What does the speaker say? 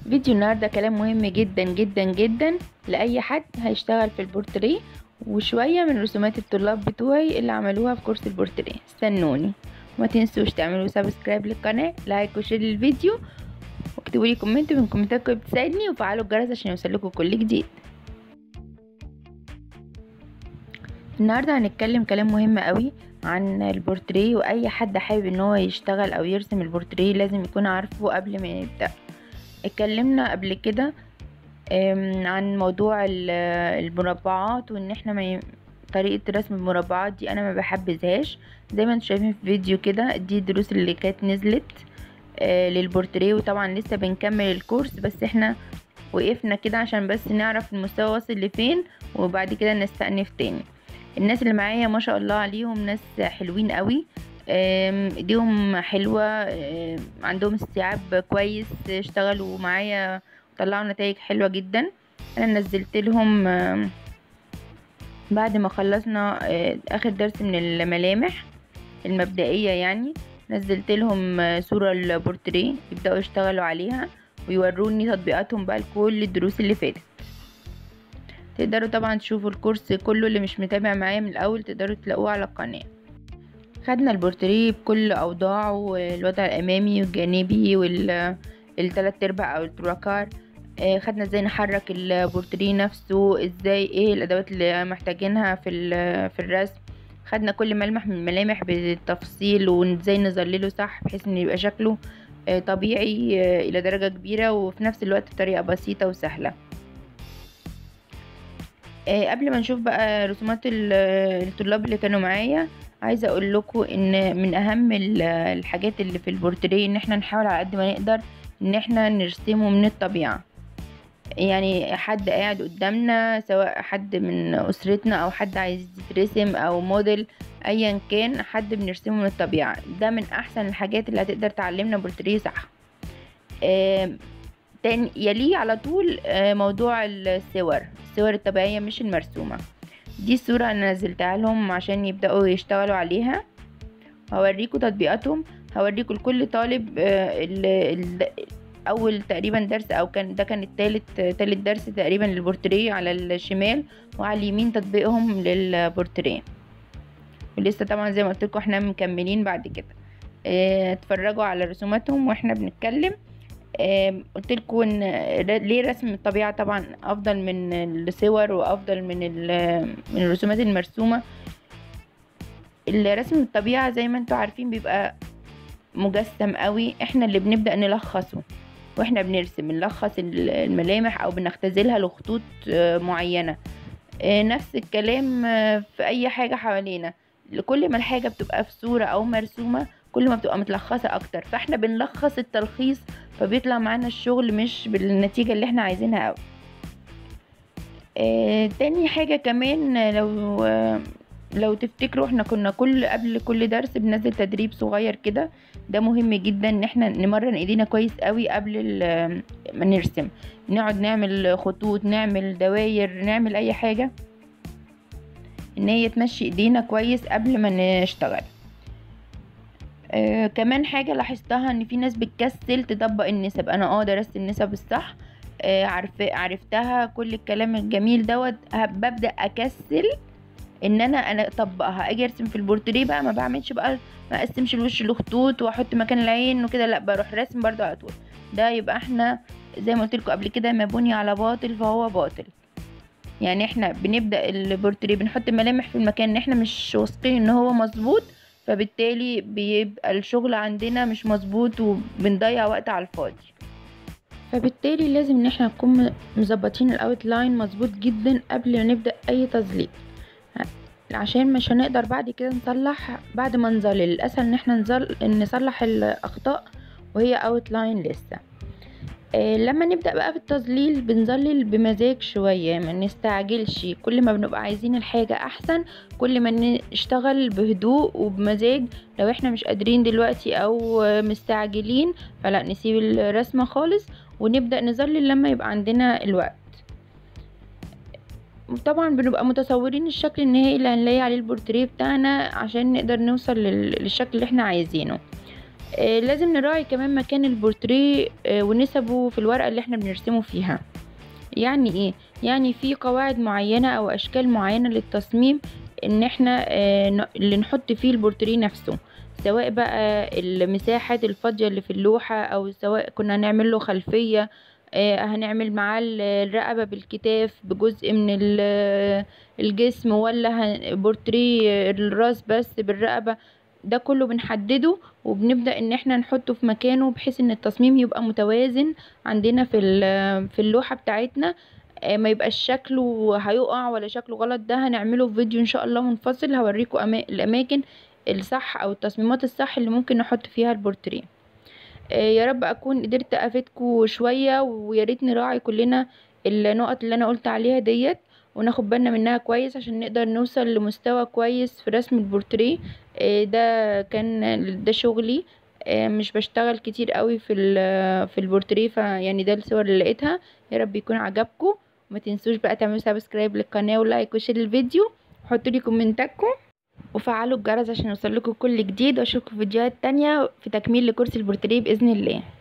فيديو النهاردة كلام مهم جدا جدا جدا لأي حد هيشتغل في البورتريه وشوية من رسومات الطلاب بتوعي اللي عملوها في كورس البورتريه استنوني وما تنسوش تعملوا سبسكرايب للقناة لايك وشير للفيديو واكتبوا لي كومنت من كومنتاتكم بتساعدني وفعلوا الجرس عشان يوصلكوا كل جديد النهاردة هنتكلم كلام مهم قوي عن البورتريه واي حد حابب ان هو يشتغل او يرسم البورتريه لازم يكون عارفه قبل ما يبدأ اتكلمنا قبل كده عن موضوع المربعات وان احنا ما ي... طريقة رسم المربعات دي انا ما بحبذهاش زي ما انتم شايفين في فيديو كده دي الدروس اللي كانت نزلت آه للبورتريه وطبعا لسه بنكمل الكورس بس احنا وقفنا كده عشان بس نعرف المستوى واصل لفين وبعد كده نستأنف تاني الناس اللي معايا ما شاء الله عليهم ناس حلوين قوي ايديهم حلوة عندهم استيعاب كويس اشتغلوا معايا طلعوا نتائج حلوة جدا انا نزلت لهم بعد ما خلصنا اخر درس من الملامح المبدئية يعني نزلت لهم صورة البورتريه يبدأوا يشتغلوا عليها ويوروني تطبيقاتهم بقى لكل الدروس اللي فاتت تقدروا طبعا تشوفوا الكورس كله اللي مش متابع معايا من الاول تقدروا تلاقوه على القناه خدنا البورتريه بكل اوضاعه الوضع الامامي والجانبي والتلات ارباع او التراكار خدنا ازاي نحرك البورتريه نفسه ازاي ايه الادوات اللي محتاجينها في في الرسم خدنا كل ملمح من الملامح بالتفصيل وازاي نظلله صح بحيث ان يبقى شكله طبيعي الى درجة كبيرة وفي نفس الوقت بطريقة بسيطة وسهلة قبل ما نشوف بقى رسومات الطلاب اللي كانوا معايا عايزه اقول لكم ان من اهم الحاجات اللي في البورتريه ان احنا نحاول على قد ما نقدر ان احنا نرسمه من الطبيعه يعني حد قاعد قدامنا سواء حد من اسرتنا او حد عايز يترسم او موديل ايا كان حد بنرسمه من الطبيعه ده من احسن الحاجات اللي هتقدر تعلمنا بورتريه صح تاني يليه على طول موضوع الصور الصور الطبيعية مش المرسومة دي الصورة انا نزلتها لهم عشان يبدأوا يشتغلوا عليها هوريكم تطبيقاتهم هوريكم لكل طالب ال ال اول تقريبا درس او كان ده كان التالت تالت درس تقريبا للبورتريه على الشمال وعلى اليمين تطبيقهم للبورتريه ولسه طبعا زي ما قلت لكم احنا مكملين بعد كده اتفرجوا على رسوماتهم واحنا بنتكلم قلت لكم ان ليه رسم الطبيعه طبعا افضل من الصور وافضل من من الرسومات المرسومه الرسم الطبيعه زي ما انتم عارفين بيبقى مجسم قوي احنا اللي بنبدا نلخصه واحنا بنرسم نلخص الملامح او بنختزلها لخطوط معينه نفس الكلام في اي حاجه حوالينا كل ما الحاجه بتبقى في صوره او مرسومه كل ما بتبقى متلخصة اكتر فاحنا بنلخص التلخيص فبيطلع معانا الشغل مش بالنتيجة اللي احنا عايزينها اوي آه تاني حاجة كمان لو آه لو تفتكروا احنا كنا كل قبل كل درس بننزل تدريب صغير كده ده مهم جدا ان احنا نمرن ايدينا كويس قوي قبل ما نرسم نقعد نعمل خطوط نعمل دواير نعمل اي حاجة ان هي تمشي ايدينا كويس قبل ما نشتغل آه كمان حاجة لاحظتها ان في ناس بتكسل تطبق النسب انا اه درست النسب الصح آه عارفة عرفتها كل الكلام الجميل دوت ببدأ اكسل ان انا انا اطبقها اجي ارسم في البورتريه بقى ما بعملش بقى ما اقسمش الوش لخطوط واحط مكان العين وكده لا بروح راسم برضو على طول ده يبقى احنا زي ما قلت لكم قبل كده ما بني على باطل فهو باطل يعني احنا بنبدا البورتريه بنحط ملامح في المكان ان احنا مش واثقين ان هو مظبوط فبالتالي بيبقى الشغل عندنا مش مظبوط وبنضيع وقت على الفاضي فبالتالي لازم ان احنا نكون مظبطين الاوتلاين مظبوط جدا قبل ما نبدا اي تظليل عشان مش هنقدر بعد كده نصلح بعد ما نظلل الاسهل ان احنا نزل... نصلح الاخطاء وهي اوتلاين لسه آه لما نبدا بقى في التظليل بنظلل بمزاج شويه ما نستعجلش كل ما بنبقى عايزين الحاجه احسن كل ما نشتغل بهدوء وبمزاج لو احنا مش قادرين دلوقتي او مستعجلين فلا نسيب الرسمه خالص ونبدا نظلل لما يبقى عندنا الوقت طبعا بنبقى متصورين الشكل النهائي اللي هنلاقي عليه البورتريه بتاعنا عشان نقدر نوصل للشكل اللي احنا عايزينه آه، لازم نراعي كمان مكان البورتريه آه، ونسبه في الورقة اللي احنا بنرسمه فيها يعني ايه يعني في قواعد معينة او اشكال معينة للتصميم ان احنا آه، ن- اللي نحط فيه البورتريه نفسه سواء بقى المساحات الفاضية اللي في اللوحة او سواء كنا هنعمل له خلفية آه، هنعمل معاه ال- الرقبة بالكتاف بجزء من ال- الجسم ولا هن- بورتريه الراس بس بالرقبة ده كله بنحدده وبنبدأ ان احنا نحطه في مكانه بحيث ان التصميم يبقى متوازن عندنا في ال- في اللوحة بتاعتنا آه، ما يبقاش شكله هيقع ولا شكله غلط ده هنعمله في فيديو ان شاء الله منفصل هوريكم أما- الاماكن الصح او التصميمات الصح اللي ممكن نحط فيها البورتريه آه، يا رب اكون قدرت افيدكم شويه ويا ريت نراعي كلنا النقط اللي انا قلت عليها ديت وناخد بالنا منها كويس عشان نقدر نوصل لمستوى كويس في رسم البورتريه آه، ده كان ده شغلي آه، مش بشتغل كتير قوي في ال- في البورتريه فيعني ده الصور اللي لقيتها يا رب يكون عجبكم وما تنسوش بقى تعملوا سبسكرايب للقناه ولايك وشير الفيديو وحطوا لي كومنتاتكم وفعلوا الجرس عشان يوصل لكم كل جديد واشوفكم في فيديوهات تانية في تكميل لكورس البورتريه باذن الله